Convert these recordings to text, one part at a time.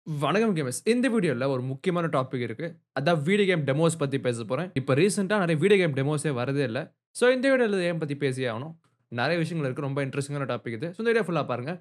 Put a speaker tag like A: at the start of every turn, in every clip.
A: வணக்கம் கேமர்ஸ் இந்த வீடியோவில் ஒரு முக்கியமான டாபிக் இருக்கு அதான் வீடியோ கேம் டெமோஸ் பற்றி பேச போகிறேன் இப்போ ரீசெண்டாக நிறைய வீடியோ கேம் டெமோஸே வரதே இல்லை ஸோ இந்த வீடியோவில் ஏன் பற்றி பேசியே ஆகணும் நிறைய விஷயங்கள் இருக்குது ரொம்ப இன்ட்ரெஸ்டிங்கான டாபிக் இது ஸோ இந்த வீடியோ ஃபுல்லாக பாருங்கள்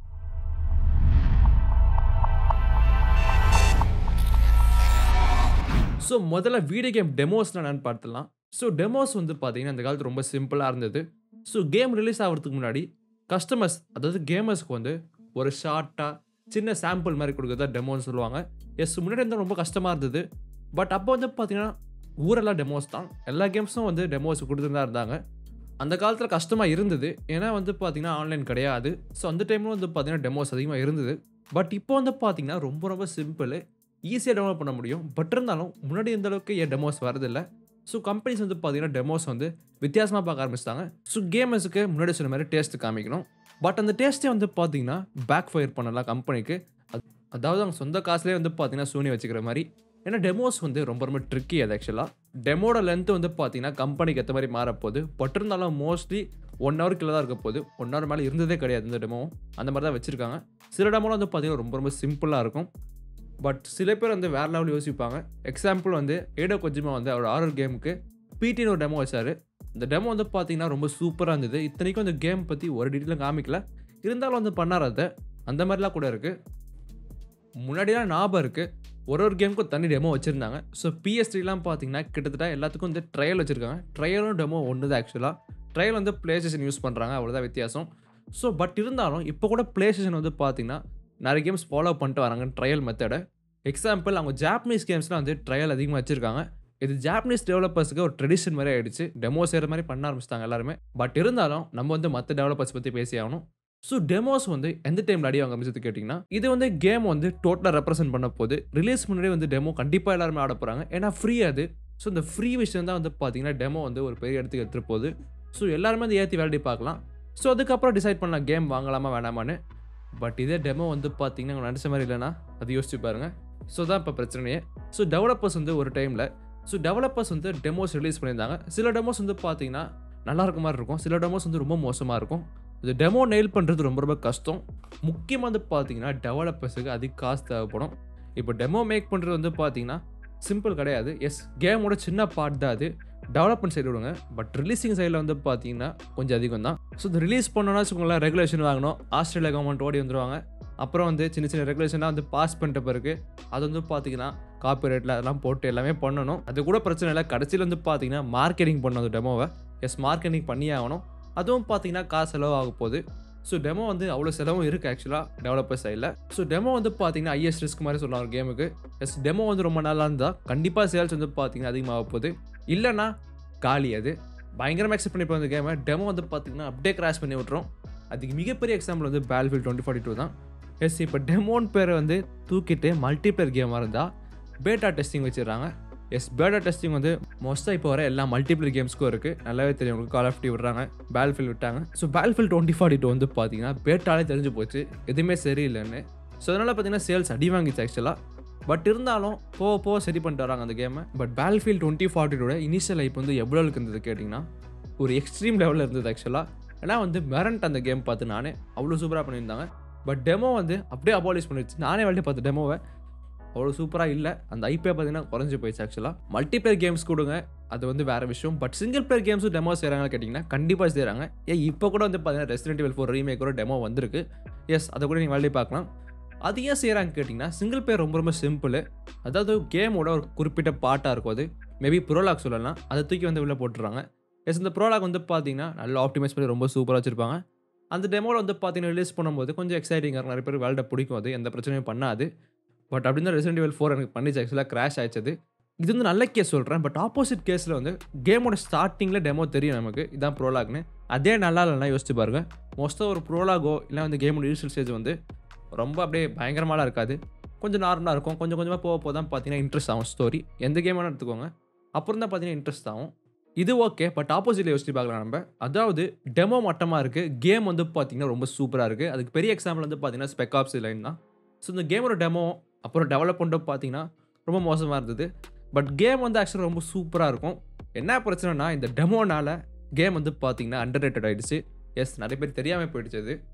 A: ஸோ முதல்ல வீடியோ கேம் டெமோஸ்னால் என்னன்னு பார்த்துலாம் ஸோ டெமோஸ் வந்து பார்த்தீங்கன்னா இந்த காலத்து ரொம்ப சிம்பிளாக இருந்தது ஸோ கேம் ரிலீஸ் ஆகிறதுக்கு முன்னாடி கஸ்டமர்ஸ் அதாவது கேமர்ஸ்க்கு வந்து ஒரு ஷார்ட்டாக சின்ன சாம்பிள் மாதிரி கொடுக்குறதா டெமோன்னு சொல்லுவாங்க எஸ் முன்னாடி இருந்தால் ரொம்ப கஷ்டமாக இருந்தது பட் அப்போ வந்து பார்த்தீங்கன்னா ஊரெல்லாம் டெமோஸ் தான் எல்லா கேம்ஸும் வந்து டெமோஸ் கொடுத்துட்டு தான் இருந்தாங்க அந்த காலத்தில் கஷ்டமாக இருந்தது ஏன்னா வந்து பார்த்தீங்கன்னா ஆன்லைன் கிடையாது ஸோ அந்த டைமில் வந்து பார்த்தீங்கன்னா டெமோஸ் அதிகமாக இருந்தது பட் இப்போ வந்து பார்த்தீங்கன்னா ரொம்ப ரொம்ப சிம்பிள் ஈஸியாக டெவலப் பண்ண முடியும் பட் இருந்தாலும் முன்னாடி இந்த அளவுக்கு ஏன் டெமோஸ் வரதில்லை ஸோ கம்பெனிஸ் வந்து பார்த்தீங்கன்னா டெமோஸ் வந்து வித்தியாசமாக பார்க்க ஆரம்பிச்சிட்டாங்க ஸோ கேமர்ஸுக்கு முன்னாடி சொன்ன மாதிரி டேஸ்ட் காமிக்கணும் பட் அந்த டேஸ்ட்டே வந்து பார்த்தீங்கன்னா பேக் ஃபயர் பண்ணலாம் கம்பெனிக்கு அதாவது அவங்க சொந்த காசுலேயே வந்து பார்த்தீங்கன்னா சோனி வச்சுக்கிற மாதிரி ஏன்னா டெமோஸ் வந்து ரொம்ப ரொம்ப ட்ரிக்கி அது ஆக்சுவலாக டெமோட லென்த் வந்து பார்த்தீங்கன்னா கம்பெனிக்கு ஏற்ற மாதிரி மாறப்போகுது பட் இருந்தாலும் மோஸ்ட்லி ஒன் ஹவர் கீழே தான் இருக்க போகுது ஒன் ஹவர் மேலே இருந்ததே கிடையாது இந்த டெமோ அந்த மாதிரி தான் வச்சுருக்காங்க சில டெமோலாம் வந்து பார்த்தீங்கன்னா ரொம்ப ரொம்ப சிம்பிளாக இருக்கும் பட் சில பேர் வந்து வேறு லெவல் யோசிப்பாங்க எக்ஸாம்பிள் வந்து ஏடோ கொஜிமா வந்து அவர் ஆரர் கேமுக்கு பிடின்னு ஒரு டெமோ வச்சார் இந்த டெமோ வந்து பார்த்தீங்கன்னா ரொம்ப சூப்பராக இருந்தது இத்தனைக்கும் அந்த கேம் பற்றி ஒரு டீட்டெயிலும் காமிக்கல இருந்தாலும் வந்து பண்ணார் அதை அந்த மாதிரிலாம் கூட இருக்குது முன்னாடிலாம் ஞாபகம் இருக்குது ஒரு ஒரு கேமுக்கும் தனி டெமோ வச்சுருந்தாங்க ஸோ பிஎஸ்டிலாம் பார்த்தீங்கன்னா கிட்டத்தட்ட எல்லாத்துக்கும் வந்து ட்ரையல் வச்சுருக்காங்க ட்ரையலும் டெமோ ஒன்று தான் ஆக்சுவலாக ட்ரையல் வந்து ப்ளே ஸ்டேஷன் யூஸ் பண்ணுறாங்க அவ்வளோதான் வித்தியாசம் ஸோ பட் இருந்தாலும் இப்போ கூட ப்ளே ஸ்டேஷன் வந்து பார்த்தீங்கன்னா நிறைய கேம்ஸ் ஃபாலோ பண்ணிட்டு வராங்க ட்ரையல் மெத்தடை எக்ஸாம்பிள் அவங்க ஜாப்பனீஸ் கேம்ஸ்லாம் வந்து ட்ரையல் அதிகமாக வச்சுருக்காங்க இது ஜாப்பனீஸ் டெவலப்பர்ஸுக்கு ஒரு ட்ரெடிஷன் மாதிரி ஆயிடுச்சு டெமோ செய்கிற மாதிரி பண்ண ஆரம்பிச்சிட்டாங்க எல்லாருமே பட் இருந்தாலும் நம்ம வந்து மற்ற டெவலப்பர்ஸ் பற்றி பேசி ஆகணும் ஸோ டெமோஸ் வந்து எந்த டைமில் அடி வாங்க அமைச்சது கேட்டிங்கன்னா இது வந்து கேம் வந்து டோட்டலாக ரெப்ரசென்ட் பண்ண போது ரிலீஸ் முன்னாடி வந்து டெமோ கண்டிப்பாக எல்லாருமே ஆட போகிறாங்க ஏன்னா ஃப்ரீ அது ஸோ இந்த ஃப்ரீ விஷயம் தான் வந்து பார்த்தீங்கன்னா டெமோ வந்து ஒரு பெரிய இடத்துக்கு எடுத்துகிட்டு போகுது ஸோ எல்லாருமே வந்து ஏற்றி வேலைடி பார்க்கலாம் ஸோ அதுக்கப்புறம் டிசைட் பண்ணலாம் கேம் வாங்கலாமா வேணாமான்னு பட் இதே டெமோ வந்து பார்த்தீங்கன்னா அவங்க நினச்ச மாதிரி இல்லைன்னா அது யோசிச்சு பாருங்கள் ஸோ தான் இப்போ பிரச்சனையே ஸோ டெவலப்பர்ஸ் வந்து ஒரு டைமில் ஸோ டெவலப்பர்ஸ் வந்து டெமோஸ் ரிலீஸ் பண்ணியிருந்தாங்க சில டெமோஸ் வந்து பார்த்தீங்கன்னா நல்லா இருக்க மாதிரி இருக்கும் சில டெமோஸ் வந்து ரொம்ப மோசமாக இருக்கும் இது டெமோ நெயில் பண்ணுறது ரொம்ப ரொம்ப கஷ்டம் முக்கியமாக வந்து பார்த்தீங்கன்னா டெவலப்பர்ஸுக்கு அதிக காசு தேவைப்படும் இப்போ டெமோ மேக் பண்ணுறது வந்து பார்த்தீங்கன்னா சிம்பிள் கிடையாது எஸ் கேமோட சின்ன பார்ட் தான் அது டெவலப்மெண்ட் சைடு விடுங்க பட் ரிலீசிங் சைடில் வந்து பார்த்தீங்கன்னா கொஞ்சம் அதிகம் தான் ஸோ இது ரிலீஸ் பண்ணோன்னா வச்சுக்கோங்களேன் ரெகுலேஷன் வாங்கணும் ஆஸ்திரேலியா கவர்மெண்ட் ஓடி வந்துருவாங்க அப்புறம் வந்து சின்ன சின்ன ரெகுலேஷனாக வந்து பாஸ் பண்ணிட்ட பிறகு அது வந்து பார்த்தீங்கன்னா காப்பி ரேட்டில் அதெல்லாம் போட்டு எல்லாமே பண்ணணும் அது கூட பிரச்சனை இல்லை கடைசியில் வந்து பார்த்தீங்கன்னா மார்க்கெட்டிங் பண்ணணும் அந்த டெமோவை எஸ் மார்க்கெட்டிங் பண்ணியே ஆகணும் அதுவும் பார்த்தீங்கன்னா காசு செலவு ஆக போகுது ஸோ டெமோ வந்து அவ்வளோ செலவும் இருக்குது ஆக்சுவலாக டெவலப்பர் சைடில் ஸோ டெமோ வந்து பார்த்தீங்கன்னா ஐஎஸ் ரிஸ்க் மாதிரி சொல்லலாம் ஒரு கேமுக்கு எஸ் டெமோ வந்து ரொம்ப நல்லா இருந்தால் கண்டிப்பாக சேல்ஸ் வந்து பார்த்தீங்கன்னா அதிகமாக போகுது இல்லைன்னா காலி அது பயங்கரமாக எக்ஸப்ட் பண்ணி அந்த கேமை டெமோ வந்து பார்த்தீங்கன்னா அப்படியே கிராஷ் பண்ணி விட்ரும் அதுக்கு மிகப்பெரிய எக்ஸாம்பிள் வந்து பேல்ஃபீல் டுவெண்ட்டி ஃபார்ட்டி டூ தான் எஸ் இப்போ டெமோன் பேரை வந்து தூக்கிட்டு மல்டிப்ளேயர் கேமாக இருந்தால் பேட்டா டெஸ்டிங் வச்சிடுறாங்க எஸ் பேட்டா டெஸ்டிங் வந்து மோஸ்ட்டாக இப்போ வர எல்லா மல்டிப்ளேயர் கேம்ஸ்க்கும் இருக்குது நல்லாவே தெரியும் உங்களுக்கு கால் ஆஃப் டி விடுறாங்க பேல்ஃபில் விட்டாங்க so Battlefield twenty forty two வந்து பார்த்தீங்கன்னா பேட்டாலே தெரிஞ்சு போச்சு எதுவுமே சரியில்லைன்னு ஸோ அதனால் பார்த்தீங்கன்னா சேல்ஸ் அடி வாங்கிச்சு ஆக்சுவலாக பட் இருந்தாலும் போக போக சரி பண்ணிட்டு வராங்க அந்த கேமை பட் பேல்ஃபீல் டுவெண்ட்டி ஃபார்ட்டியோட இனிஷியல் லைஃப் வந்து எவ்வளோ இருந்தது கேட்டிங்கன்னா ஒரு எக்ஸ்ட்ரீம் லெவலில் இருந்தது ஆக்சுவலாக ஏன்னா வந்து மெரண்ட் அந்த கேம் பார்த்து நானே அவ்வளோ சூப்பராக பண்ணியிருந்தாங்க பட் டெமோ வந்து அப்படியே அபாலிஷ் பண்ணிடுச்சு நானே வாழ்க்கை பார்த்த டெமோவை அவ்வளோ சூப்பராக இல்லை அந்த ஐபிஐ பார்த்தீங்கன்னா குறைஞ்சி போயிடுச்சு ஆக்சுவலாக மல்டிப்ளேயர் கேம்ஸ் கொடுங்க அது வந்து வேறு விஷயம் பட் சிங்கிள் பிளேயர் கேம்ஸும் டெமோ செய்கிறாங்கன்னு கேட்டிங்கன்னா கண்டிப்பாக செய்கிறாங்க ஏன் இப்போ கூட வந்து பார்த்தீங்கன்னா ரெசிடென்ட் இவல் ஃபோர் ரீமேக்கோட டெமோ வந்திருக்கு எஸ் அதை கூட நீங்கள் வேலையை பார்க்கலாம் அது ஏன் செய்கிறாங்க கேட்டிங்கன்னா சிங்கிள் பிளேயர் ரொம்ப ரொம்ப சிம்பிள் அதாவது கேமோட ஒரு குறிப்பிட்ட பாட்டாக இருக்கும் அது மேபி ப்ரோலாக் சொல்லலாம் அதை தூக்கி வந்து உள்ளே போட்டுறாங்க எஸ் இந்த ப்ரோலாக் வந்து பார்த்தீங்கன்னா நல்லா ஆப்டிமைஸ் பண்ணி ரொம்ப சூப்பராக வச்சுருப்பாங்க அந்த டெமோவில் வந்து பார்த்தீங்கன்னா ரிலீஸ் பண்ணும்போது கொஞ்சம் எக்ஸைட்டிங்காக இருக்கும் நிறைய பேர் வேல்ட பிடிக்கும் அது எந்த பிரச்சனையும் பண்ணாது பட் அப்படின்னு தான் ரெசிடென்ட் இவல் ஃபோர் எனக்கு பண்ணிச்சு ஆக்சுவலாக கிராஷ் ஆயிடுச்சது இது வந்து நல்ல கேஸ் சொல்கிறேன் பட் ஆப்போசிட் கேஸில் வந்து கேமோட ஸ்டார்டிங்கில் டெமோ தெரியும் நமக்கு இதான் ப்ரோலாக்னு அதே நல்லா இல்லைனா யோசிச்சு பாருங்க மோஸ்ட்டாக ஒரு ப்ரோலாகோ இல்லை வந்து கேமோட இனிஷியல் ஸ்டேஜ் வந்து ரொம்ப அப்படியே பயங்கரமாலாம் இருக்காது கொஞ்சம் நார்மலாக இருக்கும் கொஞ்சம் கொஞ்சமாக போக போக தான் பார்த்தீங்கன்னா இன்ட்ரெஸ்ட் ஆகும் ஸ்டோரி எந்த கேம் வேணால் எடுத்துக்கோங்க அப்புறம் தான் பார்த்தீங்கன்னா இன்ட்ரெஸ்ட் ஆகும் இது ஓகே பட் ஆப்போசிட்டில் யோசிச்சு பார்க்கலாம் நம்ம அதாவது டெமோ மட்டமாக இருக்குது கேம் வந்து பார்த்தீங்கன்னா ரொம்ப சூப்பராக இருக்குது அதுக்கு பெரிய எக்ஸாம்பிள் வந்து பார்த்தீங்கன்னா ஸ்பெக் ஆப்ஸ் லைன் தான் ஸோ இந்த கேமோட டெமோ அப்புறம் டெவலப்மெண்ட்டும் பார்த்தீங்கன்னா ரொம்ப மோசமாக இருந்தது பட் கேம் வந்து ஆக்சுவலாக ரொம்ப சூப்பராக இருக்கும் என்ன பிரச்சனைனா இந்த டெமோனால கேம் வந்து பார்த்தீங்கன்னா அண்டர் ரேட்டட் ஆகிடுச்சு எஸ் நிறைய பேர் தெரியாமல் போயிடுச்சு அது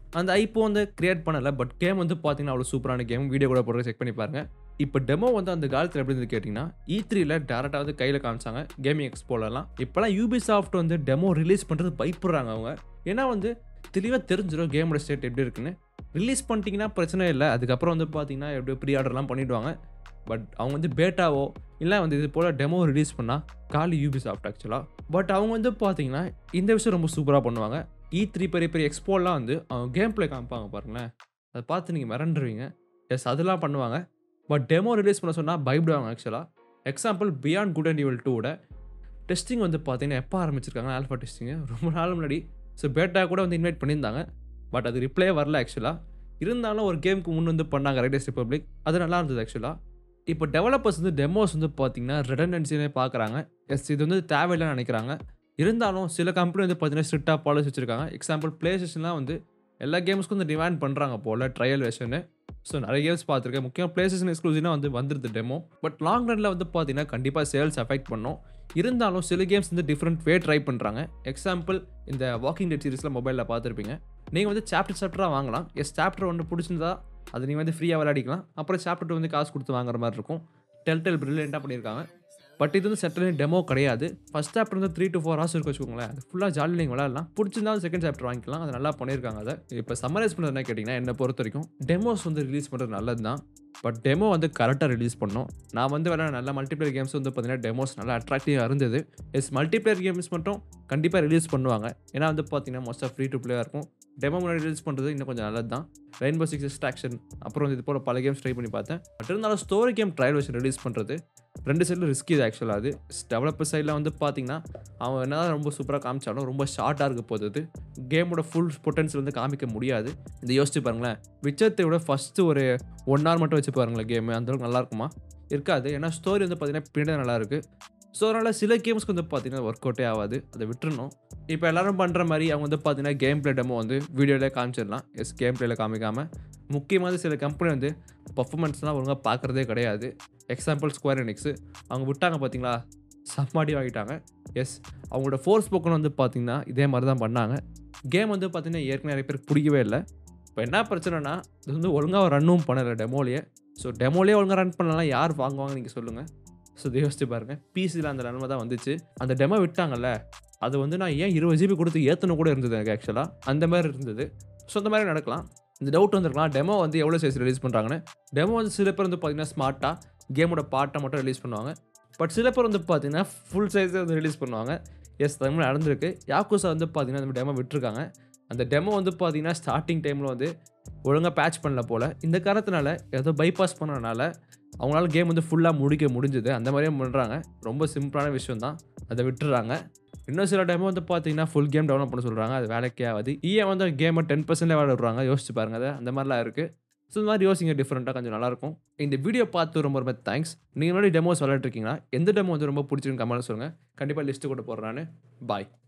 A: அந்த ஐப்போ வந்து கிரியேட் பண்ணல பட் கேம் வந்து பார்த்தீங்கன்னா அவ்வளோ சூப்பரான கேம் வீடியோ கூட போடுற செக் பண்ணி பாருங்க இப்போ டெமோ வந்து அந்த காலத்தில் எப்படி இருந்து கேட்டிங்கன்னா இ த்ரீல டேரெக்டாக வந்து கையில் காமிச்சாங்க கேமிங் எக்ஸ்போலலாம் இப்போலாம் யூபி சாஃப்ட் வந்து டெமோ ரிலீஸ் பண்ணுறது பயப்படுறாங்க அவங்க ஏன்னா வந்து தெளிவாக தெரிஞ்சிடும் கேமோட ஸ்டேட் எப்படி இருக்குன்னு ரிலீஸ் பண்ணிட்டீங்கன்னா பிரச்சனை இல்லை அதுக்கப்புறம் வந்து பார்த்தீங்கன்னா எப்படியோ ப்ரீ ஆர்டர்லாம் பண்ணிவிடுவாங்க பட் அவங்க வந்து பேட்டாவோ இல்லை வந்து இது போல் டெமோ ரிலீஸ் பண்ணால் காலி யூபி சாஃப்ட் ஆக்சுவலாக பட் அவங்க வந்து பார்த்தீங்கன்னா இந்த விஷயம் ரொம்ப சூப்பராக பண்ணுவாங்க இ த்ரீ பெரிய பெரிய எக்ஸ்போலாம் வந்து அவங்க கேம் ப்ளே காமிப்பாங்க பாருங்களேன் அதை பார்த்து நீங்கள் மிரண்டுருவீங்க எஸ் அதெல்லாம் பண்ணுவாங்க பட் டெமோ ரிலீஸ் பண்ண சொன்னால் பயப்படுவாங்க ஆக்சுவலாக example Beyond Good and Evil டூவோட டெஸ்டிங் வந்து பார்த்தீங்கன்னா எப்போ ஆரம்பிச்சிருக்காங்க ஆல்ஃபா டெஸ்டிங்கு ரொம்ப நாள் முன்னாடி ஸோ பேட்டா கூட வந்து இன்வைட் பண்ணியிருந்தாங்க பட் அது ரிப்ளே வரல ஆக்சுவலாக இருந்தாலும் ஒரு கேமுக்கு முன் வந்து பண்ணாங்க ரைடர்ஸ் ரிப்பப்ளிக் அது நல்லா இருந்தது ஆக்சுவலாக இப்போ டெவலப்பர்ஸ் வந்து டெமோஸ் வந்து பார்த்தீங்கன்னா ரெடன்டன்சினே பார்க்குறாங்க எஸ் இது வந்து தேவையில்லைன்னு நினைக்கிறாங்க இருந்தாலும் சில கம்பெனி வந்து பார்த்தீங்கன்னா ஸ்ட்ரிக்டாக பாலிசி வச்சுருக்காங்க எக்ஸாம்பிள் ப்ளே ஸ்டேஷன்லாம் வந்து எல்லா கேம்ஸ்க்கும் வந்து டிமாண்ட் பண்ணுறாங்க போல் ட்ரையல் வெர்ஷனு ஸோ நிறைய கேம்ஸ் பார்த்துருக்கேன் முக்கியமாக ப்ளே ஸ்டேஷன் எக்ஸ்க்ளூசிவாக வந்து வந்துருது டெமோ பட் லாங் ரனில் வந்து பார்த்தீங்கன்னா கண்டிப்பாக சேல்ஸ் அஃபெக்ட் பண்ணும் இருந்தாலும் சில கேம்ஸ் வந்து டிஃப்ரெண்ட் வே ட்ரை பண்ணுறாங்க எக்ஸாம்பிள் இந்த வாக்கிங் டெட் சீரிஸில் மொபைலில் பார்த்துருப்பீங்க நீங்கள் வந்து சாப்டர் சாப்டராக வாங்கலாம் எஸ் சாப்டர் ஒன்று பிடிச்சிருந்தா அது நீங்கள் வந்து ஃப்ரீயாக விளையாடிக்கலாம் அப்புறம் சாப்டர் வந்து காசு கொடுத்து வாங்குற மாதிரி இருக்கும் டெல் டெல் ப்ரில்லியண்ட்டாக பண்ணியிருக்காங்க பட் இது வந்து செட்டில் டெமோ கிடையாது ஃபஸ்ட் சாப்டர் வந்து த்ரீ டு ஃபோர் ஹவர்ஸ் இருக்கு வச்சுக்கோங்களேன் அது ஃபுல்லாக ஜாலியாக நீங்கள் விளையாடலாம் பிடிச்சிருந்தாலும் செகண்ட் சாப்டர் வாங்கிக்கலாம் அது நல்லா பண்ணியிருக்காங்க அதை இப்போ சம்மரைஸ் பண்ணுறது என்ன கேட்டிங்கன்னா என்னை பொறுத்த வரைக்கும் டெமோஸ் வந்து ரிலீஸ் பண்ணுறது நல்லது தான் பட் டெமோ வந்து கரெக்டாக ரிலீஸ் பண்ணோம் நான் வந்து விளையாட நல்ல மல்டிப்ளேயர் கேம்ஸ் வந்து பார்த்தீங்கன்னா டெமோஸ் நல்லா அட்ராக்டிவாக இருந்தது எஸ் மல்டிப்ளேயர் கேம்ஸ் மட்டும் கண்டிப்பாக ரிலீஸ் பண்ணுவாங்க ஏன்னா வந்து பார்த்தீங்கன்னா மோஸ்ட்டாக ஃப்ரீ டு பிளேயாக இருக்கும் டெமோ முன்னாடி ரிலீஸ் பண்ணுறது இன்னும் கொஞ்சம் நல்லது தான் ரெயின்போ சிக்ஸ் எக்ஸ்ட்ராக்ஷன் அப்புறம் வந்து இது போல் பல கேம்ஸ் ட்ரை பண்ணி பார்த்தேன் பட் இருந்தாலும் story game trial version release பண்ணுறது ரெண்டு சைடில் ரிஸ்க் இது ஆக்சுவலாக அது டெவலப்பர் சைடில் வந்து பார்த்தீங்கன்னா அவன் என்ன ரொம்ப சூப்பராக காமிச்சாலும் ரொம்ப ஷார்ட்டாக இருக்க போகுது கேமோட ஃபுல் பொட்டன்ஷியல் வந்து காமிக்க முடியாது இந்த யோசிச்சு பாருங்களேன் விச்சத்தை விட ஃபஸ்ட்டு ஒரு ஒன் ஹவர் மட்டும் வச்சு பாருங்களேன் கேமு அந்தளவுக்கு நல்லா இருக்குமா இருக்காது ஏன்னா ஸ்டோரி வந்து பார்த்தீங்கன்னா பின்னாடி நல்லா இருக்குது ஸோ அதனால் சில கேம்ஸ்க்கு வந்து பார்த்தீங்கன்னா ஒர்க் அவுட்டே ஆகாது அதை விட்டுறணும் இப்போ எல்லாரும் பண்ணுற மாதிரி அவங்க வந்து பார்த்தீங்கன்னா கேம் பிளே டெமோ வந்து வீடியோவில் காமிச்சிடலாம் எஸ் கேம் பிளேயில் காமிக்காமல் முக்கியமாக சில கம்பெனி வந்து பர்ஃபார்மன்ஸ்லாம் ஒழுங்காக பார்க்குறதே கிடையாது எக்ஸாம்பிள் ஸ்கொயர் எனிக்ஸு அவங்க விட்டாங்க பார்த்தீங்களா சம்மாடி வாங்கிட்டாங்க எஸ் அவங்களோட ஃபோர்ஸ் போக்கன் வந்து பார்த்தீங்கன்னா இதே மாதிரி தான் பண்ணாங்க கேம் வந்து பார்த்தீங்கன்னா ஏற்கனவே நிறைய பேருக்கு பிடிக்கவே இல்லை இப்போ என்ன பிரச்சனைனா இது வந்து ஒழுங்காக ரன்னும் பண்ணலை டெமோலேயே ஸோ டெமோலேயே ஒழுங்காக ரன் பண்ணலாம் யார் வாங்குவாங்க நீங்கள் சொல்லுங்கள் ஸோ இதை யோசிச்சு பாருங்கள் பிசியில் அந்த நிலமை தான் வந்துச்சு அந்த டெமோ விட்டாங்கல்ல அது வந்து நான் ஏன் இருபது ஜிபி கொடுத்து ஏற்றணும் கூட இருந்தது எனக்கு ஆக்சுவலாக அந்த மாதிரி இருந்தது ஸோ அந்த மாதிரி நடக்கலாம் இந்த டவுட் வந்திருக்கலாம் டெமோ வந்து எவ்வளோ சைஸ் ரிலீஸ் பண்ணுறாங்கன்னு டெமோ வந்து சில பேர் வந்து பார்த்தீங்கன்னா ஸ்மார்ட்டாக கேமோட பாட்டை மட்டும் ரிலீஸ் பண்ணுவாங்க பட் சில பேர் வந்து பார்த்தீங்கன்னா ஃபுல் சைஸே வந்து ரிலீஸ் பண்ணுவாங்க எஸ் அது மாதிரி நடந்திருக்கு யாக்குசா வந்து பார்த்தீங்கன்னா அந்த டெமோ விட்டுருக்காங்க அந்த டெமோ வந்து பார்த்தீங்கன்னா ஸ்டார்டிங் டைமில் வந்து ஒழுங்காக பேட்ச் பண்ணல போல் இந்த காரணத்தினால ஏதோ பைபாஸ் பண்ணனால அவங்களால கேம் வந்து ஃபுல்லாக முடிக்க முடிஞ்சுது அந்த மாதிரியே பண்ணுறாங்க ரொம்ப சிம்பிளான விஷயம் தான் அதை விட்டுறாங்க இன்னும் சில டைம் வந்து பார்த்தீங்கன்னா ஃபுல் கேம் டெவலப் பண்ண சொல்கிறாங்க அது வேலைக்கே ஆகாது ஏன் வந்து கேமை டென் பர்சன்ட்லேயே விளையாட விட்றாங்க யோசிச்சு பாருங்க அதை அந்த மாதிரிலாம் இருக்குது ஸோ இந்த மாதிரி யோசிங்க டிஃப்ரெண்ட்டாக கொஞ்சம் நல்லாயிருக்கும் இந்த வீடியோ பார்த்து ரொம்ப ரொம்ப தேங்க்ஸ் நீங்கள் முன்னாடி டெமோஸ் விளையாட்டுருக்கீங்கன்னா எந்த டெமோ வந்து ரொம்ப பிடிச்சிருக்கு கமெண்ட் சொல்லுங்கள் கண்டிப்பாக லிஸ்ட்டு கூட போடுறேன் நான் பாய்